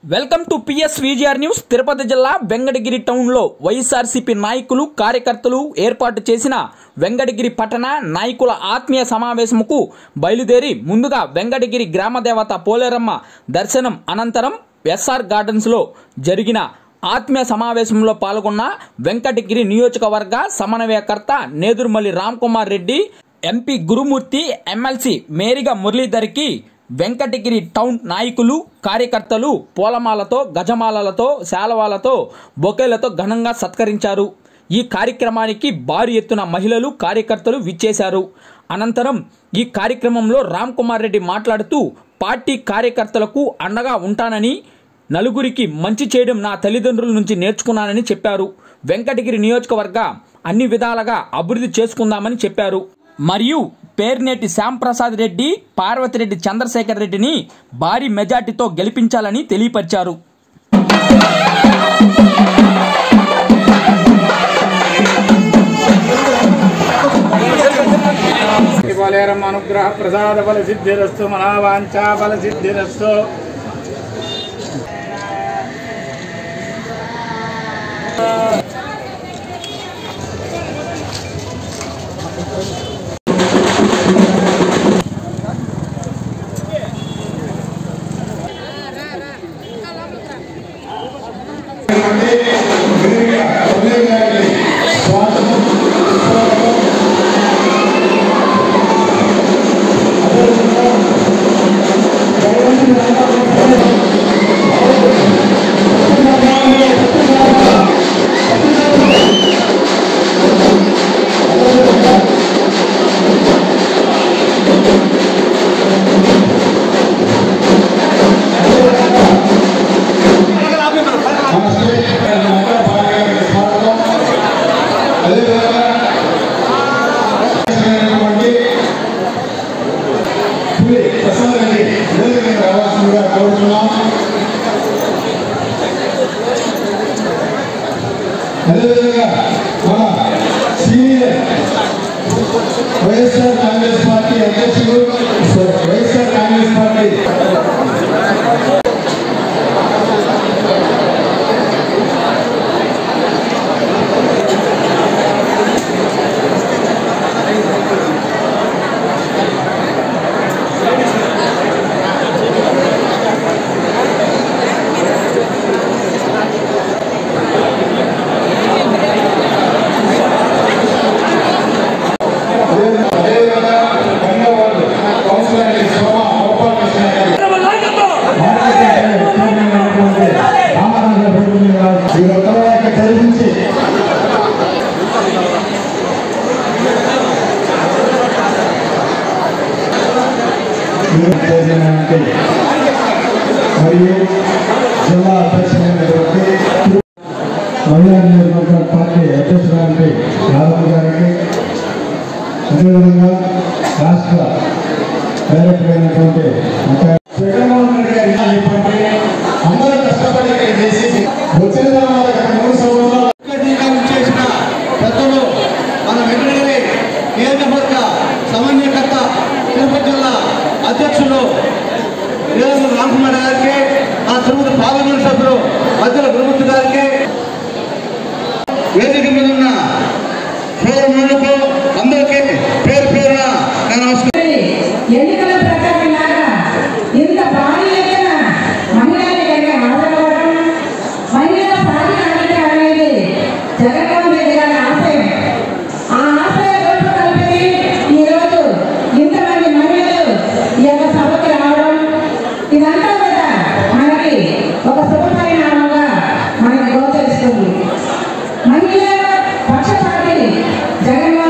Welcome to PS VGR news Tirupati జిల్లా వెంకటగిరి టౌన్లో వైఎస్ఆర్సీపీ నాయకులు కార్యకర్తలు ఏర్పాటు చేసిన వెంకటగిరి పట్టణ నాయకుల ఆత్మీయ సమావేశముకు బయలుదేరి ముందుగా వెంకటగిరి గ్రామదేవత పోలేరమ్మ దర్శనం అనంతరం ఎస్ఆర్ గార్డెన్స్లో జరిగిన ఆత్మీయ సమావేశంలో పాల్గొన్న వెంకటగిరి నియోజకవర్గ సమన్వయకర్త నేదురుమల్లి రామ్ కుమార్ రెడ్డి ఎంపీ గురుమూర్తి ఎమ్మెల్సీ మేరిగా మురళీధర్కి వెంకటగిరి టౌన్ నాయకులు కార్యకర్తలు పూలమాలతో గజమాలలతో శాలవాలతో బొకేలతో ఘనంగా సత్కరించారు ఈ కార్యక్రమానికి భారీ ఎత్తున మహిళలు కార్యకర్తలు విచ్చేశారు అనంతరం ఈ కార్యక్రమంలో రామ్ కుమార్ రెడ్డి మాట్లాడుతూ పార్టీ కార్యకర్తలకు అండగా ఉంటానని నలుగురికి మంచి చేయడం నా తల్లిదండ్రుల నుంచి నేర్చుకున్నానని చెప్పారు వెంకటగిరి నియోజకవర్గ అన్ని విధాలుగా అభివృద్ధి చేసుకుందామని చెప్పారు మరియు పేర్నేటి శ్యాంప్రసాద్ రెడ్డి పార్వతిరెడ్డి చంద్రశేఖర్ రెడ్డిని భారీ మెజార్టీతో గెలిపించాలని తెలియపరిచారు బలేరం అనుగ్రహ ప్రసాద బల సిద్ధిరస్తు మనావాంఛా బల సిద్ధిరస్తు అదేవిధంగా మన సీనియర్ వైఎస్ఆర్ కాంగ్రెస్ పార్టీ అధ్యక్షులు వైఎస్ఆర్ కాంగ్రెస్ పార్టీ అదేవిధంగా ధన్యవాదాలు కౌన్సిలర్ శోభ గోపాలకృష్ణ గారు వీరంతా చదివించి మరియు జిల్లా అధ్యక్షులైనటువంటి మహిళా నియోజకవర్గ పార్టీ అధ్యక్షురానికి రాధమ్మ గారికి అదేవిధంగా రాష్ట్ర డైరెక్టర్ అయినటువంటి జగన్మోహన్ రెడ్డి గారు ఇలా చెప్పండి అందరూ కష్టపడి ఇక్కడ చేసి వచ్చిన తర్వాత గత మూడు సంవత్సరాలు టీకాలు చేసిన పెద్దలు మన వెంకటగిరి నియోజకవర్గ సమన్వయకర్త తిరుపతి జిల్లా అధ్యక్షులు వీరేంద్ర రామకుమార్ గారికి మన తిరుపతి పార్లమెంట్ సభ్యులు మధ్యల గురుమూర్తి గారికి వేదిక మీద ఉన్న సోదరులకు అందరికీ పేరు పేరున నేను నమస్కారం ఎన్నికల ప్రచారం లాగా ఇంత భారీ ఎత్తున మహిళలు ఇక్కడ హాజరవ్వడం మహిళల సాధికారిక అనేది జగన్మోహన్ రెడ్డి గారి ఆశయం ఆ ఆశయ రూపకల్పనే ఈరోజు ఇంతమంది మహిళలు ఈ యొక్క సభకి రావడం ఇదంతా కూడా మనకి ఒక శుభ పరిణామంగా మనకి గోచరిస్తుంది మహిళల పక్షపాతి జగన్మోహన్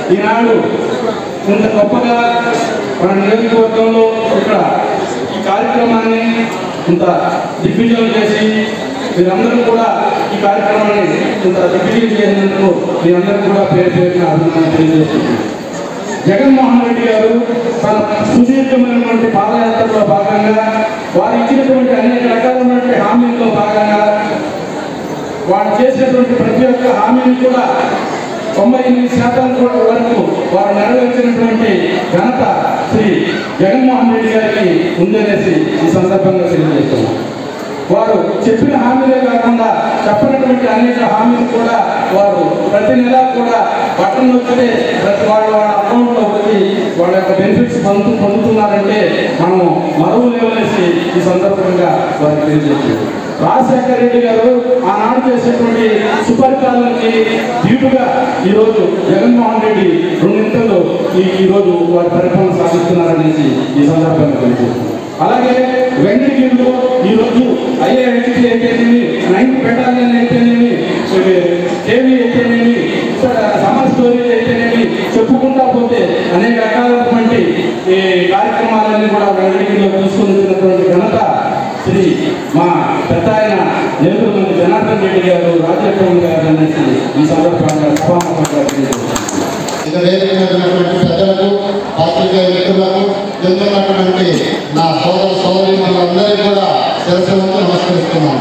ఈనాడు ఇంత గొప్పగా మన నియోజకవర్గంలో ఇక్కడ ఈ కార్యక్రమాన్ని ఇంత దిగ్విజయం చేసి మీరందరూ కూడా ఈ కార్యక్రమాన్ని ఇంత దిగ్విజయం చేసినందుకు మీరందరూ కూడా పేరు పేరున అభినందన తెలియజేస్తున్నాను జగన్మోహన్ రెడ్డి గారు తన సుదీర్ఘమైనటువంటి పాదయాత్రలో భాగంగా వారు ఇచ్చినటువంటి అనేక రకాలైనటువంటి హామీల్లో భాగంగా వారు చేసినటువంటి ప్రతి ఒక్క హామీని కూడా తొంభై ఎనిమిది శాతం కూడా వరకు వారు నెరవేర్చినటువంటి ఘనత శ్రీ జగన్మోహన్ రెడ్డి గారికి ఉందనేసి ఈ సందర్భంగా తెలియజేస్తున్నాం వారు చెప్పిన హామీలే కాకుండా చెప్పినటువంటి అనేక హామీలు కూడా వారు ప్రతి నెల కూడా బట్టలు వస్తే ప్రతి వాళ్ళ వాళ్ళ అకౌంట్లో వచ్చి వాళ్ళ యొక్క బెనిఫిట్స్ పొందు పొందుతున్నారంటే మనం మరువు లేవనేసి ఈ సందర్భంగా వారికి తెలియజేస్తున్నాం రాజశేఖర రెడ్డి గారు ఆనాడు చేసినటువంటి సుపరిపాలనకి దీటుగా ఈరోజు జగన్మోహన్ రెడ్డి రెండింతలు ఈ ఈరోజు వారి పరిపాలన సాగిస్తున్నారనేసి ఈ సందర్భంగా తెలియజేస్తున్నాం అలాగే వెంకటగిరిలో ఈరోజు ఐఐటి అయితేనేమి నైన్త్ బెటాలియన్ అయితేనేమి కేవీ అయితేనేమి సమర్ స్టోరేజ్ అయితేనేమి చెప్పుకుంటా పోతే అనేక రకాలైనటువంటి ఈ కార్యక్రమాలన్నీ కూడా వెంకటగిరిలో తీసుకుంటున్నటువంటి ఘనత శ్రీ మా పెద్ద ఆయన నేతృత్వం జనార్దన్ రెడ్డి గారు రాజేశ్వరం గారు అనేసి ఈ సందర్భంగా సభాముఖంగా తెలియజేస్తున్నాను ఇక వేదిక మీద ఉన్నటువంటి పెద్దలకు పాత్రికేయ మిత్రులకు ఎందున్నటువంటి నా సోదర సోదరి మనందరికీ కూడా శిరస్సులకు నమస్కరిస్తున్నాను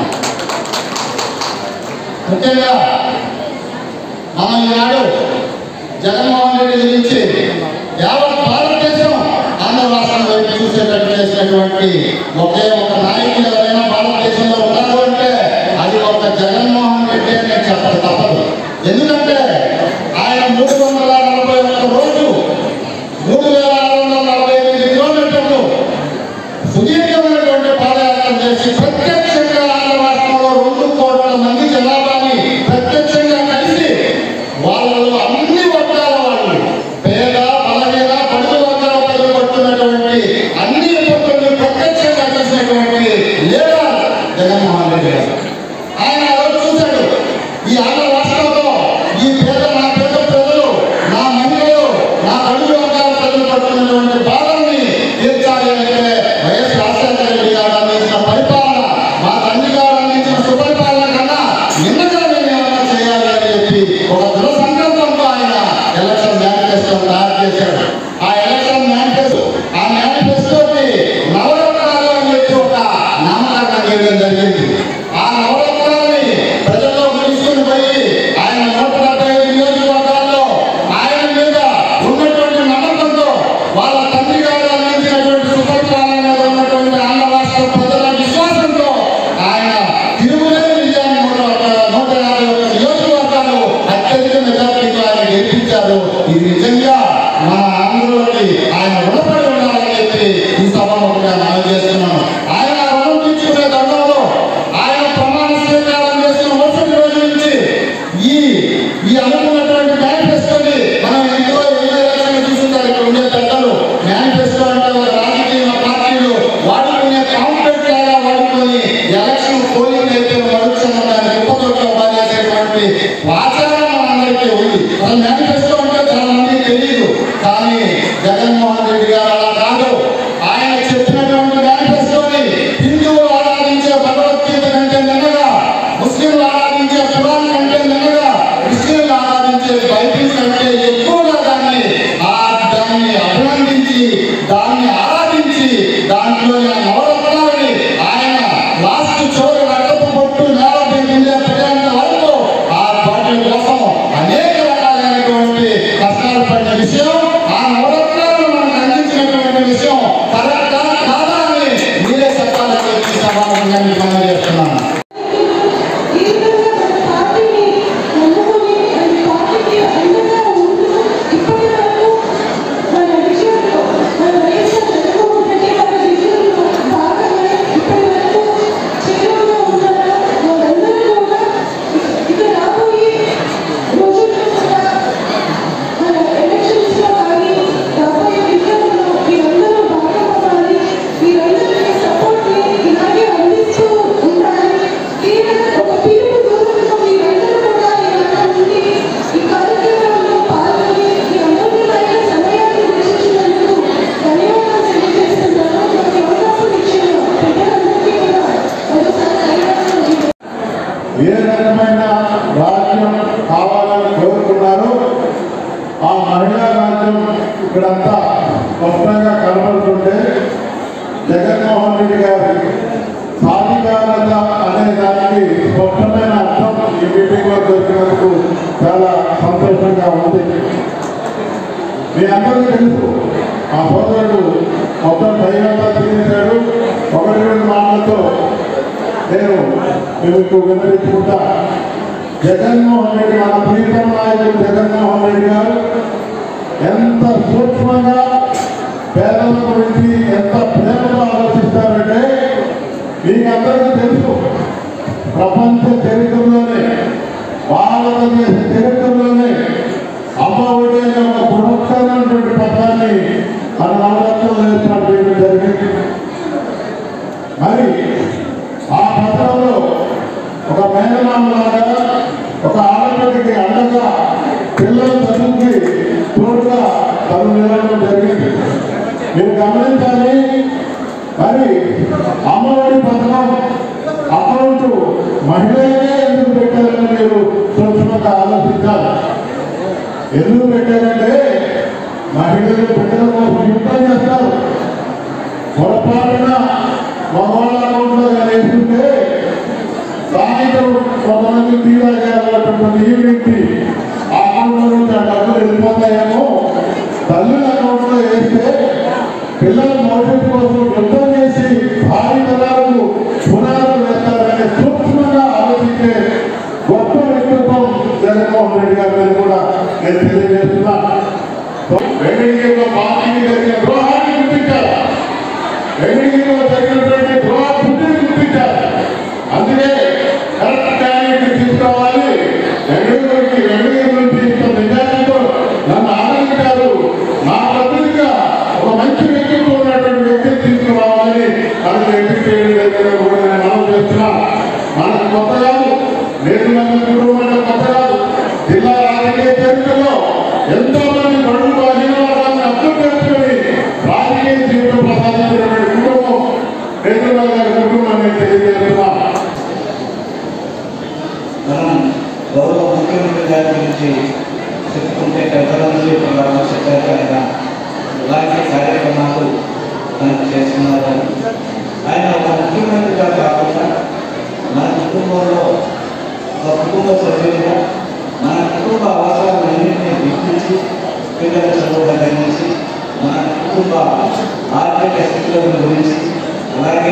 ముఖ్యంగా మనం ఈనాడు జగన్మోహన్ రెడ్డి గురించి యావత్ భారతదేశం ఆంధ్ర రాష్ట్రం వైపు చూసేటట్టు చేసినటువంటి ఒకే ఒక నాయకుడు ఎవరైనా భారతదేశంలో ఉన్నారు అంటే అది ఒక జగన్మోహన్ రెడ్డి అని నేను చెప్పక తప్పదు ఎందుకంటే ఆయన మూడు వందల నలభై ఒక్క రోజు మూడు వేల ఆరు వందల నలభై ఎనిమిది కిలోమీటర్లు సుదీర్ఘమైనటువంటి పాదయాత్ర చేసి ప్రత్యక్షంగా ఆంధ్ర రాష్ట్రంలో రెండు కోట్ల మంది జనాభాని ప్రత్యక్షంగా కలిసి వాళ్ళలో అన్ని వర్గాల వాళ్ళు పేద బలహీన పడుగు వర్గాల ప్రజలు పడుతున్నటువంటి అన్ని ఇబ్బందులను ప్రత్యక్షంగా చేసినటువంటి లీడర్ జగన్మోహన్ రెడ్డి గారు ఆయన ఆ రోజు చూశాడు ఈ ఆంధ్ర రాష్ట్రంలో ఈ పేద నా పేద ప్రజలు నా మహిళలు నా అడుగు వర్గాల ప్రజలు పడుతున్నటువంటి బాధల్ని తీర్చాలి అంటే వైఎస్ రాజశేఖర రెడ్డి గారు అందించిన పరిపాలన మా తండ్రి గారు అందించిన సుపరిపాలన కన్నా నిన్నగా నేను ఏమైనా చేయాలి అని చెప్పి ఒక దృఢ సంకల్పంతో ఆయన ఎలక్షన్ మేనిఫెస్టో తయారు చేశాడు ఆ ఎలక్షన్ మేనిఫెస్టో ఆ మేనిఫెస్టోకి నవరత్నాలు అని చెప్పి ఒక నామకరణం చేయడం జరిగింది ఆ నవరత్నాలని ప్రజల్లోకి తీసుకుని పోయి ఆయన నూట డెబ్బై ఐదు నియోజకవర్గాల్లో ఆయన మీద ఉన్నటువంటి నమ్మకంతో వాళ్ళ తండ్రి గారు అందించినటువంటి సుపరిపాలన మీద ఉన్నటువంటి ఆంధ్ర రాష్ట్ర ప్రజల విశ్వాసంతో ఆయన తిరుగులేని విజయాన్ని నూట నూట యాభై ఒక్క నియోజకవర్గాలు అత్యధిక మెజార్టీతో ఆయన గెలిపించారు ఇది నిజంగా మన ఆంధ్రలోకి ఆయన రుణపడి ఉండాలని చెప్పి ఈ సభాముఖంగా మనం చేస్తున్నాను ఆయన రుణం తీసుకునే దండంలో ఆయన ప్రమాణ స్వీకారం చేసిన మరుసటి రోజు నుంచి ఈ ఈ అనుకున్నటువంటి మేనిఫెస్టోని మనం ఎంతో ఎన్నో ఎలక్షన్లు చూస్తుంటారు ఇక్కడ ఉండే పెద్దలు మేనిఫెస్టో అంటే ఒక రాజకీయ పార్టీలు వాడుకునే కాంప్లెట్ లాగా వాడుకొని ఎలక్షన్ పోలింగ్ అయితే మరుక్షణం దాన్ని కుప్పతోట్లో పారేసేటువంటి ఆచారం మనందరికీ ఉంది అసలు మేనిఫెస్టో అంటే చాలా మందికి తెలియదు కానీ జగన్మోహన్ రెడ్డి గారు అలా కాదు ఆయన చెప్పినటువంటి మేనిఫెస్టోని హిందువులు ఆరాధించే భగవద్గీత కంటే నిన్నగా ముస్లింలు ఆరాధించే ఖురాన్ కంటే నిన్నగా క్రిస్టియన్లు ఆరాధించే బైబిల్ కంటే ఎక్కువగా దాన్ని ఆ దాన్ని అభినందించి దాన్ని ఆరాధించి దాంట్లోని ఆ నవరత్నాలని ఆయన లాస్ట్ చివరి రక్తపు పొట్టు నేల మీద ప్రజల వరకు ఆ వాటి ఇక్కడంతా స్పష్టంగా కనబడుతుంటే జగన్మోహన్ రెడ్డి గారి సాధికారత అనే దానికి స్పష్టమైన అర్థం ఈ మీటింగ్లో దొరికినందుకు చాలా సంతోషంగా ఉంది మీ అందరికీ తెలుసు ఆ సోదరుడు మొత్తం దైవంతా తినేశాడు ఒకటి రెండు మాటలతో నేను మీకు వివరించుకుంటా జగన్మోహన్ రెడ్డి మన ప్రీతం నాయకుడు జగన్మోహన్ రెడ్డి గారు ఎంత సూక్ష్మంగా పేదల గురించి ఎంత ప్రేమతో ఆలోచిస్తారంటే మీకు అందరికీ తెలుసు ప్రపంచ చరిత్రలోనే భారతదేశ చరిత్రలోనే అమ్మ ఒడి అనే ఒక బృహత్తరమైనటువంటి పథకాన్ని మన నవరత్నంలో ఏర్పాటు చేయడం జరిగింది మరి ఆ పథకంలో ఒక మేనమామలాగా ఒక ఆడపిల్లకి అండగా పిల్లల చదువుకి తోడుగా తను నిలవడం జరిగింది మీరు గమనించాలి మరి అమ్మఒడి పథకం అకౌంట్ మహిళలే ఎందుకు పెట్టారని మీరు సూక్ష్మంగా ఆలోచించాలి ఎందుకు పెట్టారంటే మహిళలు బిడ్డల కోసం యుద్ధం చేస్తారు పొరపాటున మగవాళ్ళ అకౌంట్లో కానీ వేస్తుంటే సాయంత్రం కొంతమంది తీరాగా వెళ్ళేటటువంటి ఈవినింగ్కి ఆ అకౌంట్లో నుంచి ఆ డబ్బులు వెళ్ళిపోతాయేమో తల్లుల అకౌంట్లో వేస్తే పిల్లల భవిష్యత్తు కోసం యుద్ధం చేసి భారీ తరాలకు పునాదులు వేస్తారనే సూక్ష్మంగా ఆలోచించే గొప్ప వ్యక్తిత్వం జగన్మోహన్ రెడ్డి గారి మీద కూడా నేను తెలియజేస్తున్నా వెంకటగిరిలో పార్టీని జరిగిన ద్రోహాన్ని గుర్తించారు వెంకటగిరిలో జరిగినటువంటి ద్రోహ బుద్ధిని గుర్తించారు అందుకే కరెక్ట్ క్యాండిడేట్ తీసుకోవాలి వెంకటగిరికి వెంకటగిరి నుంచి ఇంత మెజారిటీతో నన్ను ఆనందించారు నా ప్రతినిధిగా ఒక మంచి వ్యక్తిత్వం ఉన్నటువంటి వ్యక్తిని తీసుకురావాలని అది ఎంపిక చేయడం లేదని కూడా నేను మనం చేస్తున్నా మనకు కొత్త కాదు నేను నన్ను కుటుంబం అంటే కొత్త కాదు జిల్లా రాజకీయ చరిత్రలో ఎంతో మంది బడుగు బలహీన వర్గాలను అర్థం చేసుకొని రాజకీయ జీవితం ప్రసాదించినటువంటి కుటుంబం నేతృత్వ గారి కుటుంబాన్ని తెలియజేస్తున్నా మనం గౌరవ ముఖ్యమంత్రి గారి గురించి చెప్పుకుంటే పెద్దలందరూ పరామర్శించారు కనుక ఇలాంటి కార్యక్రమాలు మనం చేస్తున్నారు ఆయన ఒక ముఖ్యమంత్రిగా కాకుండా మన కుటుంబంలో ఒక కుటుంబ సభ్యులుగా మన కుటుంబ అవసరాలన్నింటినీ గుర్తించి పిల్లల చదువు దగ్గర నుంచి మన కుటుంబ ఆర్థిక స్థితుల గురించి అలాగే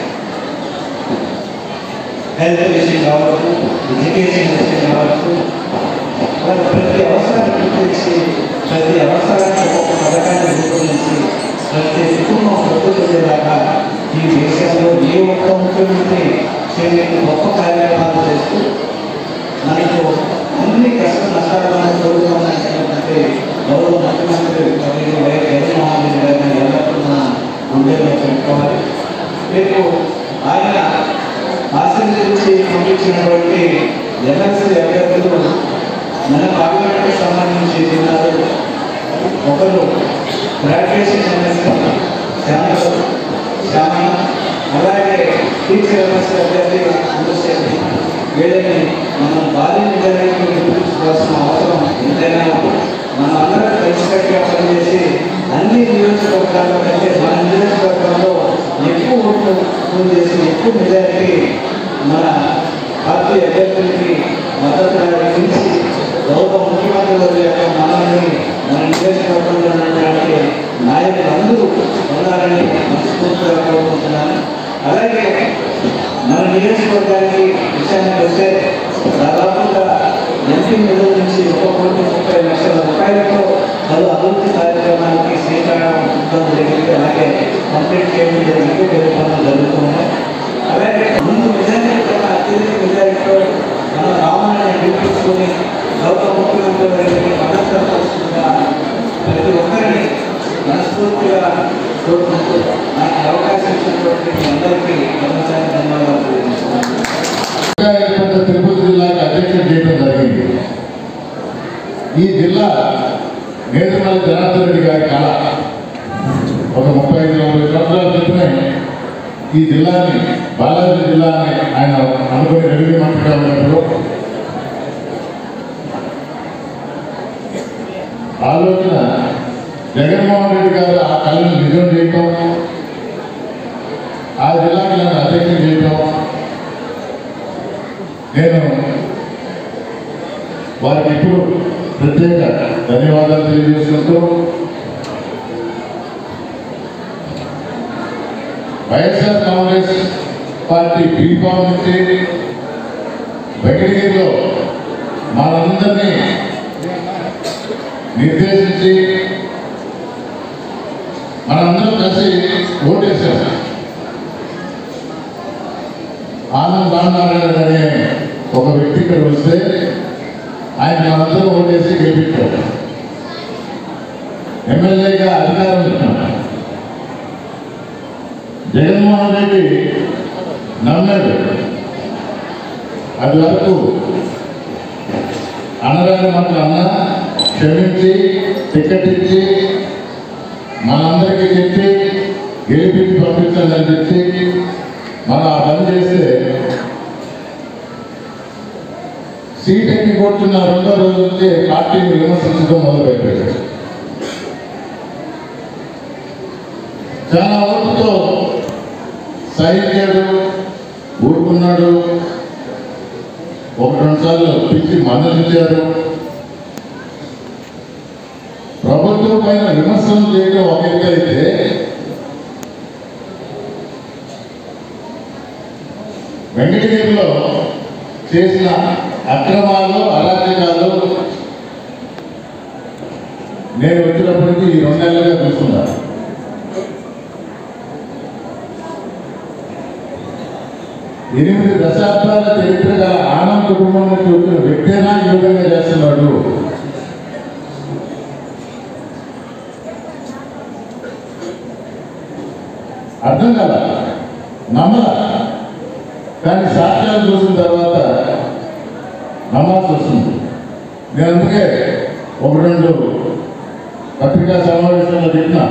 హెల్త్ విషయం కావచ్చు ఎడ్యుకేషన్ విషయం కావచ్చు అలాగే ప్రతి అవసరాన్ని గుర్తించి ప్రతి అవసరానికి ఒక పథకాన్ని రూపొందించి ప్రతి కుటుంబం ప్రతిదాకా ఈ దేశంలో ఏ ఒక్క ముఖ్యమంత్రి చేయలేని గొప్ప కార్యక్రమాలు చేస్తూ మనకు అన్ని కష్ట నష్టాలను తోడుకోవాలనుకున్నటువంటి గౌరవ ముఖ్యమంత్రి వర్యులు వైఎస్ జగన్మోహన్ రెడ్డి గారిని ఎల్లప్పుడూ మన గుండెల్లో పెట్టుకోవాలి రేపు ఆయన ఆశీర్వదించి పంపించినటువంటి ఎమ్మెల్సీ అభ్యర్థులు మన పార్లమెంట్కి సంబంధించి ఉన్నారు ఒకరు గ్రాడ్యుయేషన్ ఎమ్మెల్సీ శ్యామలు శ్యామ అలాగే టీచర్ ఎమ్మెల్సీ అభ్యర్థి అందరిశెట్టి వీళ్ళని మనం భారీ నిజానికి గుర్తించుకోవాల్సిన అవసరం ఎంతైనా మనం అందరం కలిసికట్టుగా పనిచేసి అన్ని నియోజకవర్గాల్లో కంటే మన నియోజకవర్గంలో ఎక్కువ ఓట్లు పోల్ చేసి ఎక్కువ మెజారిటీ మన పార్టీ అభ్యర్థులకి మద్దతుగా ఇచ్చి గౌరవ ముఖ్యమంత్రి వారి యొక్క మనల్ని మన నియోజకవర్గంలో ఉన్నటువంటి నాయకులందరూ ఉన్నారని మనస్ఫూర్తిగా కోరుకుంటున్నాను అలాగే మన నియోజకవర్గానికి విషయానికి వస్తే దాదాపుగా ఎంపీ నిధుల నుంచి ఒక కోటి ముప్పై లక్షల రూపాయలతో పలు అభివృద్ధి కార్యక్రమానికి శ్రీకారం చుట్టడం జరిగింది అలాగే కంప్లీట్ చేయడం జరిగింది వేరే పనులు జరుగుతున్నాయి అలాగే ముందు మెజారిటీ కన్నా అత్యధిక మెజారిటీతో మన రామాయణాన్ని గెలిపించుకొని గౌరవ ముఖ్యమంత్రి గారికి మద్దతుగా ప్రతి ఒక్కరిని మనస్ఫూర్తిగా కోరుకుంటూ నాకు ఈ అవకాశం ఇచ్చినటువంటి మీ అందరికీ మరోసారి ధన్యవాదాలు తెలియజేస్తున్నాను ఏర్పడ్డ తిరుపతి జిల్లాకి అధ్యక్షుడు చేయడం జరిగింది ఈ జిల్లా నేతమల్లి జనార్దన్ రెడ్డి గారి కళ ఒక ముప్పై ఐదు నలభై సంవత్సరాల క్రితమే ఈ జిల్లాని బాలాజీ జిల్లాని ఆయన అనుకుని రెవెన్యూ మంత్రిగా ఉన్నప్పుడు ఆలోచన జగన్మోహన్ రెడ్డి గారు ఆ కళను నిజం చేయటం ఆ జిల్లాకి నన్ను అధ్యక్షం చేయటం నేను వారికి ఇప్పుడు ప్రత్యేక ధన్యవాదాలు తెలియజేసుకుంటూ వైఎస్ఆర్ కాంగ్రెస్ పార్టీ బీఫామ్ నుంచి వెంకటగిరిలో మనందరినీ నిర్దేశించి మనందరం కలిసి ఓటేశాం ఆనంద్ రామనారాయణ అనే ఒక వ్యక్తి ఇక్కడ వస్తే ఆయన మనందరం ఓటేసి గెలిపించారు ఎమ్మెల్యేగా అధికారం ఇచ్చాం జగన్మోహన్ రెడ్డి నమ్మాడు అది వరకు అనరాని మాటలు అన్నా క్షమించి టికెట్ ఇచ్చి మనందరికీ చెప్పి గెలిపించి పంపించాలని చెప్పి మనం ఆ పని చేస్తే సీట్ ఎక్కి కూర్చున్న రెండో రోజు నుంచి పార్టీని విమర్శించడం మొదలుపెట్టాడు చాలా ఓటుతో సహించాడు ఊరుకున్నాడు ఒక రెండు సార్లు పిలిచి మందలించారు ప్రభుత్వం పైన విమర్శలు చేయడం ఒక ఎత్తు అయితే వెంకటగిరిలో చేసిన అక్రమాలు అరాచకాలు నేను వచ్చినప్పటికీ ఈ రెండు నెలలుగా చూస్తున్నాను ఎనిమిది దశాబ్దాల చరిత్ర గల ఆనంద్ కుటుంబం నుంచి వచ్చిన వ్యక్తేనా ఈ విధంగా చేస్తున్నాడు అర్థం కదా నమ్మల కానీ సాక్ష్యాలు చూసిన తర్వాత నమ్మాల్సి వస్తుంది నేను అందుకే ఒక రెండు పత్రికా సమావేశంలో చెప్పిన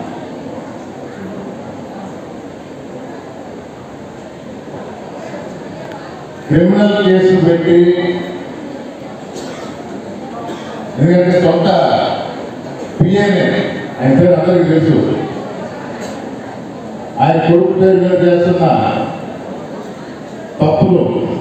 క్రిమినల్ కేసు పెట్టి ఎందుకంటే సొంత పిఏనే ఆయన పేరు అందరికీ తెలుసు ఆయన కొడుకు పేరు మీద చేస్తున్న తప్పులు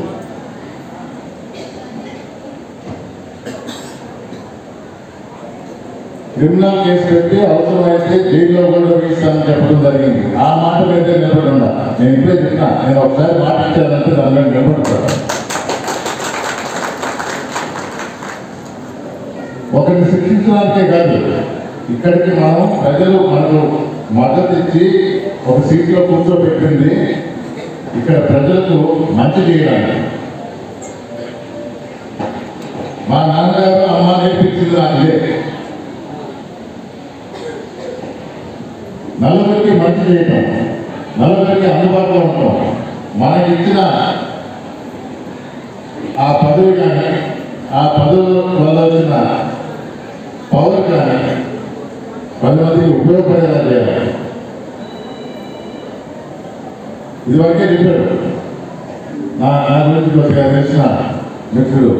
క్రిమినల్ కేసు పెట్టి అవసరమైతే జైల్లో కూడా వేస్తానని చెప్పడం జరిగింది ఆ మాట మీద నిలబడి ఉండా నేను ఇప్పుడే చెప్పిన నేను ఒకసారి మాట ఇచ్చానంటే దాని మీద నిలబడతాను ఒకరిని శిక్షించడానికే కాదు ఇక్కడికి మనం ప్రజలు మనకు మద్దతు ఇచ్చి ఒక సీట్లో కూర్చోబెట్టింది ఇక్కడ ప్రజలకు మంచి చేయడానికి మా నాన్నగారు అమ్మ నేర్పించింది నాకు ఇదే నలుగురికి మంచి చేయటం నలుగురికి అందుబాటులో ఉండటం మనకి ఇచ్చిన ఆ పదవి కానీ ఆ పదవి వల్ల వచ్చిన పవర్ కానీ పది మందికి ఉపయోగపడేలా చేయాలి ఇదివరకే చెప్పాడు నా నా గురించి కొద్దిగా తెలిసిన మిత్రుడు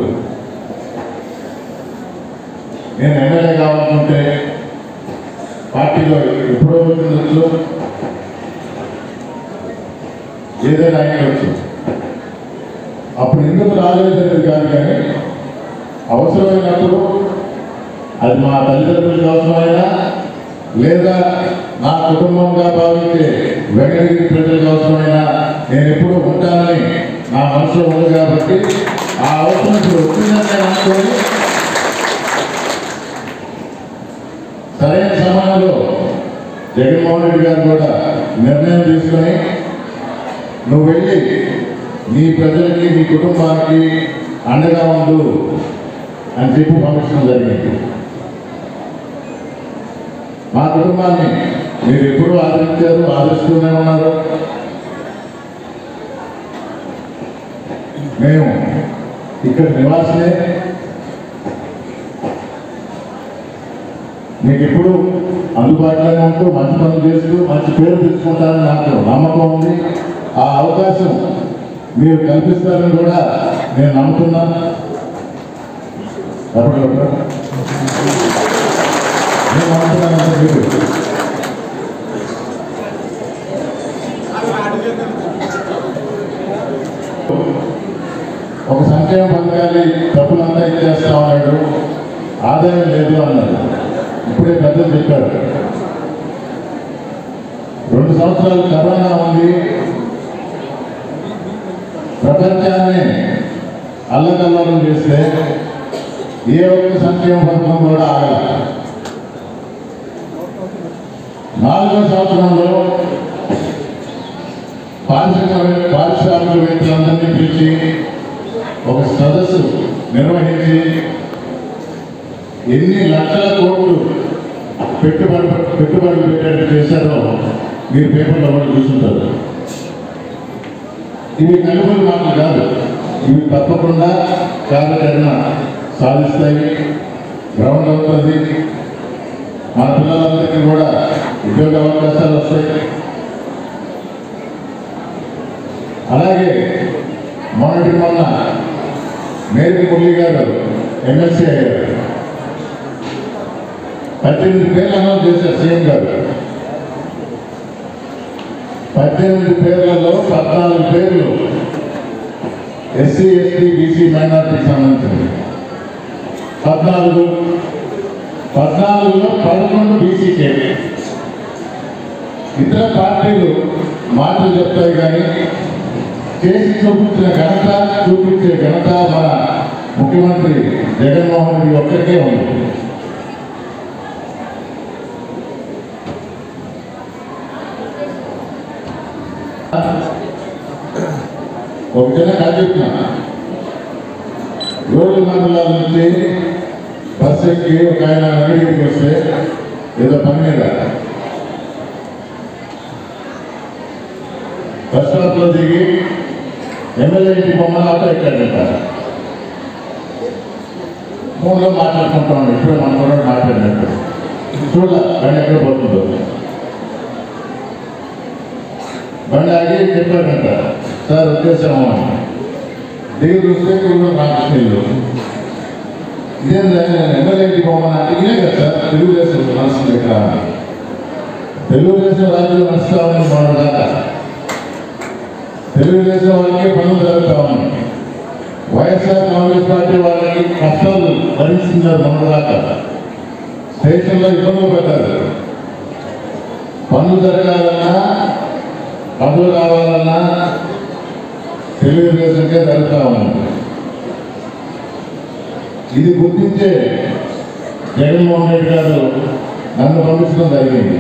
నేను ఎమ్మెల్యే కావాలనుకుంటే పార్టీలో ఎప్పుడో వచ్చిందచ్చు ఏదైనా అయినవచ్చు అప్పుడు ఎందుకు రాలేదనేది కాదు కానీ అవసరమైనప్పుడు అది మా తల్లిదండ్రులకు అవసరమైనా లేదా నా కుటుంబంగా భావించే వెంకటగిరి ప్రజలకు అవసరమైనా నేను ఎప్పుడూ ఉంటానని నా మనసులో ఉంది కాబట్టి ఆ అవసరం ఇప్పుడు వచ్చిందని నేను అనుకోని సరైన సమయంలో జగన్మోహన్ రెడ్డి గారు కూడా నిర్ణయం తీసుకొని నువ్వు వెళ్ళి నీ ప్రజలకి నీ కుటుంబానికి అండగా ఉండు అని చెప్పి పంపించడం జరిగింది మా కుటుంబాన్ని మీరు ఎప్పుడూ ఆదరించారు ఆదరిస్తూనే ఉన్నారు మేము ఇక్కడ నివాసమే మీకు ఎప్పుడు అందుబాటులోనే ఉంటూ మంచి పనులు చేస్తూ మంచి పేరు తెచ్చుకుంటారని నాకు నమ్మకం ఉంది ఆ అవకాశం మీరు కల్పిస్తారని కూడా నేను నమ్ముతున్నాను ఎప్పుడు నేను ఏమంటున్నారంటే మీరు ఒక సంక్షేమ పథకాన్ని డబ్బులంతా ఇచ్చేస్తా ఉన్నాడు ఆదాయం లేదు అన్నాడు ఇప్పుడే పెద్దలు చెప్పారు రెండు సంవత్సరాలు కరోనా ఉంది ప్రపంచాన్ని అల్లకల్లోలం చేస్తే ఏ ఒక్క సంక్షేమ పథకం కూడా ఆగల నాలుగో సంవత్సరంలో పారిశ్రామిక పారిశ్రామికవేత్తలందరినీ పిలిచి ఒక సదస్సు నిర్వహించి ఎన్ని లక్షల కోట్లు పెట్టుబడి పెట్టుబడి పెట్టేట్టు చేశారో మీరు పేపర్లో కూడా చూస్తుంటారు ఇవి కలుపులు మాటలు కాదు ఇవి తప్పకుండా కార్యాచరణ సాధిస్తాయి గ్రౌండ్ అవుతుంది మన పిల్లలందరికీ కూడా ఉద్యోగ అవకాశాలు వస్తాయి అలాగే మొన్నటి మొన్న మేరీ మురళి గారు ఎమ్మెల్సీ అయ్యారు పద్దెనిమిది పేర్లు అనౌన్స్ చేశారు సీఎం గారు పద్దెనిమిది పేర్లలో పద్నాలుగు పేర్లు ఎస్సీ ఎస్టీ బీసీ మైనార్టీకి సంబంధించింది పద్నాలుగు పద్నాలుగులో పదకొండు బీసీకే ఇతర పార్టీలు మాటలు చెప్తాయి కానీ చేసి చూపించిన ఘనత చూపించే ఘనత మన ముఖ్యమంత్రి జగన్మోహన్ రెడ్డి ఒక్కరికే ఉంది ఒక చిన్న కథ చెప్తున్నా రోడ్డు మండలాల నుంచి బస్సు ఎక్కి ఒక ఆయన అంగడికి వస్తే ఏదో పని మీద బస్ స్టాప్ లో దిగి ఎమ్మెల్యే ఇంటి బొమ్మలు ఆటో ఎక్కాడంట ఫోన్లో మాట్లాడుకుంటాం ఇప్పుడే మన కూడా మాట్లాడినట్టు చూడ బండి ఎక్కడ పోతుందో బండి ఆగి చెప్పాడంట సార్ వచ్చేసాము అని. దిగి చూస్తే కూడా రామకృష్ణ ఇల్లు ఇదేం లేదు, నేను ఎమ్మెల్యే ఇంటి బొమ్మలు అంటే ఇదే కదా సార్ తెలుగుదేశం నడుస్తుంది ఇక్కడ తెలుగుదేశం రాజ్యం నడుస్తామని మన దాకా తెలుగుదేశం వాళ్ళకి పనులు జరుగుతా ఉన్నాయి వైఎస్ఆర్ కాంగ్రెస్ పార్టీ వాళ్ళకి కష్టాలు భరిస్తున్నారు మన దాకా స్టేషన్లో ఇబ్బందులు పెట్టారు పనులు జరగాలన్నా పనులు రావాలన్నా తెలుగుదేశంకే జరుగుతా ఉంది ఇది గుర్తించే జగన్మోహన్ రెడ్డి గారు నన్ను పంపించడం జరిగింది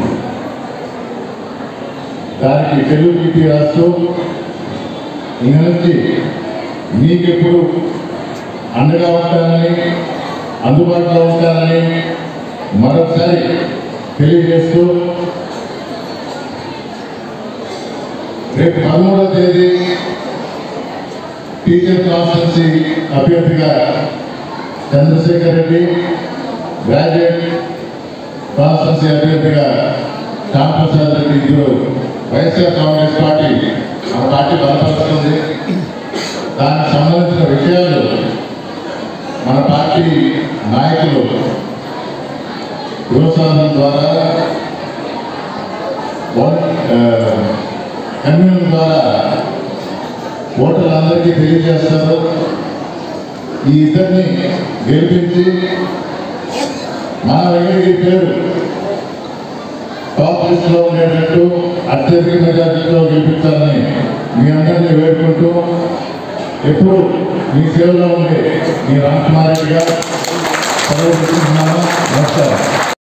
దానికి తెలుగు లిపి రాస్తూ ఇక నుంచి మీకెప్పుడు అండగా ఉంటానని అందుబాటులో ఉంటానని మరొకసారి తెలియజేస్తూ రేపు పదమూడవ తేదీ టీచర్ కాన్స్టెన్సీ అభ్యర్థిగా చంద్రశేఖర్ రెడ్డి గ్రాడ్యుయేట్ కాన్స్టెన్సీ అభ్యర్థిగా రామప్రసాద్ రెడ్డి ఇద్దరు వైఎస్ఆర్ కాంగ్రెస్ పార్టీ ఆ పార్టీ బలపరుస్తుంది దానికి సంబంధించిన విషయాలు మన పార్టీ నాయకులు గృహసాధన ద్వారా కమ్యూన్ ద్వారా ఓటర్లందరికీ తెలియజేస్తారు ఈ ఇద్దరిని గెలిపించి మన వెంకటగిరి పేరు టాప్ లిస్ట్లో ఉండేటట్టు అత్యధిక మెజార్టీతో గెలిపించాలని మీ అందరినీ వేడుకుంటూ ఎప్పుడు మీ సేవలో ఉండే మీ రామకుమారెడ్డిగా సెలవు తీసుకుంటున్నాను నమస్కారం